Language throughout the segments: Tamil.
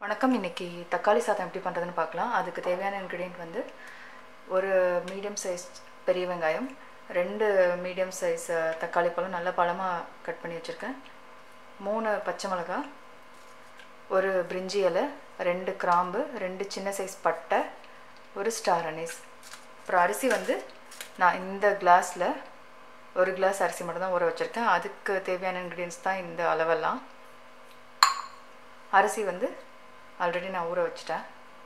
வணக்கம் இன்னைக்கு தக்காளி சாதம் எப்படி பண்ணுறதுன்னு பார்க்கலாம் அதுக்கு தேவையான இன்க்ரீடியன்ட் வந்து ஒரு மீடியம் சைஸ் பெரிய வெங்காயம் ரெண்டு மீடியம் சைஸ் தக்காளி பழம் நல்ல பழமாக கட் பண்ணி வச்சுருக்கேன் மூணு பச்சை மிளகாய் ஒரு பிரிஞ்சி இலை ரெண்டு கிராம்பு ரெண்டு சின்ன சைஸ் பட்டை ஒரு ஸ்டார் அனீஸ் அப்புறம் அரிசி வந்து நான் இந்த கிளாஸில் ஒரு கிளாஸ் அரிசி மட்டும் தான் ஊற வச்சுருக்கேன் அதுக்கு தேவையான இன்க்ரீடியன்ஸ் தான் இந்த அளவெல்லாம் அரிசி வந்து ஆல்ரெடி நான் ஊற வச்சிட்டேன்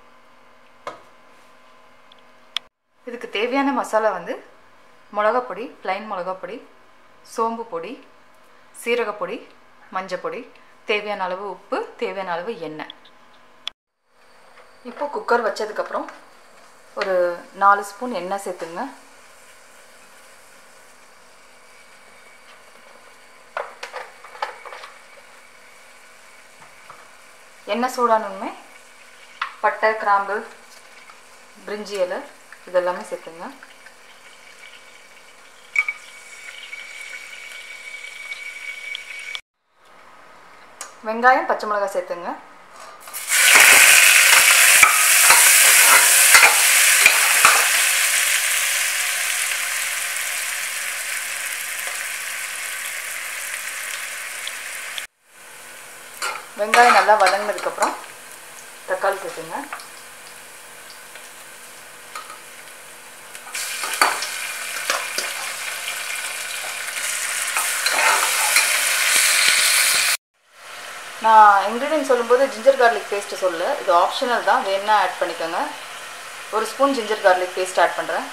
இதுக்கு தேவையான மசாலா வந்து மிளகாப்பொடி ப்ளைன் மிளகாப்பொடி சோம்பு பொடி சீரகப்பொடி மஞ்சப்பொடி தேவையான அளவு உப்பு தேவையான அளவு எண்ணெய் இப்போ குக்கர் வச்சதுக்கப்புறம் ஒரு நாலு ஸ்பூன் எண்ணெய் சேர்த்துங்க எண்ணெய் சூடானுமே பட்டை கிராம்பு பிரிஞ்சி இலை இதெல்லாமே சேர்த்துங்க வெங்காயம் பச்சை மிளகாய் சேர்த்துங்க வெங்காயம் நல்லா வதங்கினதுக்கப்புறம் தக்காளி சேர்த்துங்க நான் இன்க்ரீடியன்ட் சொல்லும்போது ஜிஞ்சர் கார்லிக் பேஸ்ட்டு சொல்ல இது ஆப்ஷனல் தான் வேணா ஆட் பண்ணிக்கோங்க ஒரு spoon ginger garlic paste add பண்ணுறேன்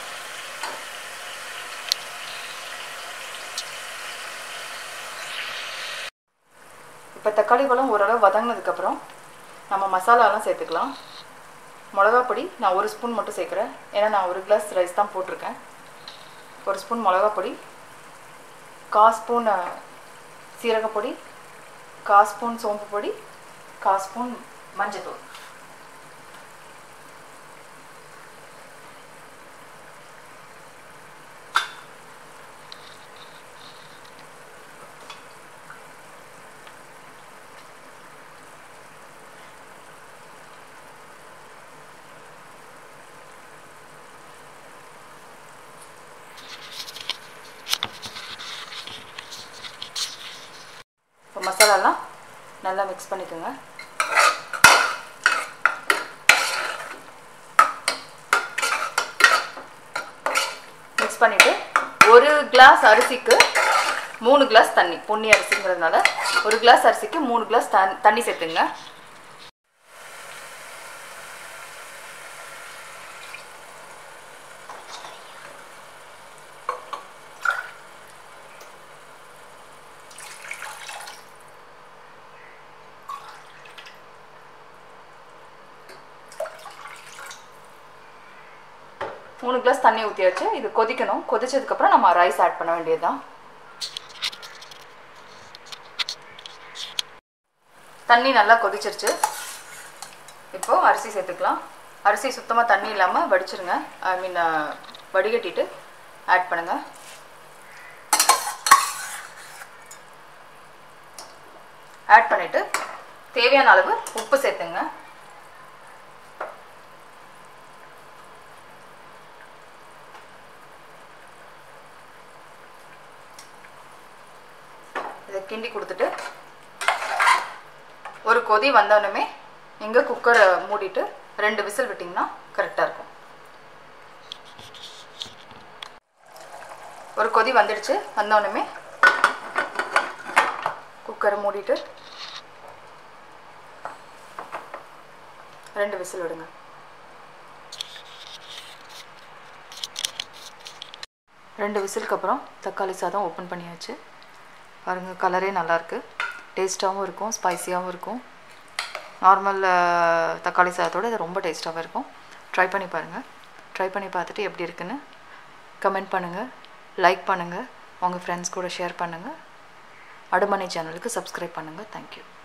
இப்போ தக்காளி பழம் ஓரளவு வதங்கினதுக்கப்புறம் நம்ம மசாலாலாம் சேர்த்துக்கலாம் மிளகா பொடி நான் ஒரு ஸ்பூன் மட்டும் சேர்க்குறேன் ஏன்னா நான் ஒரு கிளாஸ் ரைஸ் தான் போட்டிருக்கேன் ஒரு ஸ்பூன் மிளகா பொடி கா ஸ்பூன் சீரகப்பொடி கா ஸ்பூன் சோம்பு பொடி கா ஸ்பூன் மஞ்சத்தூள் இப்போ மசாலாலாம் நல்லா மிக்ஸ் பண்ணிக்கோங்க மிக்ஸ் பண்ணிவிட்டு ஒரு கிளாஸ் அரிசிக்கு மூணு கிளாஸ் தண்ணி பொன்னி அரிசிங்கிறதுனால ஒரு கிளாஸ் அரிசிக்கு மூணு கிளாஸ் தண்ணி சேர்த்துங்க மூணு கிளாஸ் தண்ணி ஊற்றியாச்சு இது கொதிக்கணும் கொதிச்சதுக்கப்புறம் நம்ம ரைஸ் ஆட் பண்ண வேண்டியதுதான் தண்ணி நல்லா கொதிச்சிருச்சு இப்போ அரிசி சேர்த்துக்கலாம் அரிசி சுத்தமாக தண்ணி இல்லாமல் வடிச்சிருங்க ஐ மீன் வடிகட்டிட்டு ஆட் பண்ணுங்க ஆட் பண்ணிவிட்டு தேவையான அளவு உப்பு சேர்த்துங்க இதை கிண்டி கொடுத்துட்டு ஒரு கொதி வந்தோடனே நீங்கள் குக்கரை மூடிட்டு ரெண்டு விசில் விட்டிங்கன்னா கரெக்டாக இருக்கும் ஒரு கொதி வந்துடுச்சு வந்தோடனே குக்கரை மூடிட்டு ரெண்டு விசில் விடுங்க ரெண்டு விசிலுக்கு அப்புறம் தக்காளி சாதம் ஓப்பன் பண்ணியாச்சு பாருங்கள் கலரே நல்லாயிருக்கு டேஸ்ட்டாகவும் இருக்கும் ஸ்பைஸியாகவும் இருக்கும் நார்மல் தக்காளி சாதத்தோடு இது ரொம்ப டேஸ்ட்டாகவும் இருக்கும் ட்ரை பண்ணி பாருங்கள் ட்ரை பண்ணி பார்த்துட்டு எப்படி இருக்குன்னு கமெண்ட் பண்ணுங்கள் லைக் பண்ணுங்கள் உங்கள் ஃப்ரெண்ட்ஸ் கூட ஷேர் பண்ணுங்கள் அடுமனை சேனலுக்கு சப்ஸ்கிரைப் பண்ணுங்கள் தேங்க்யூ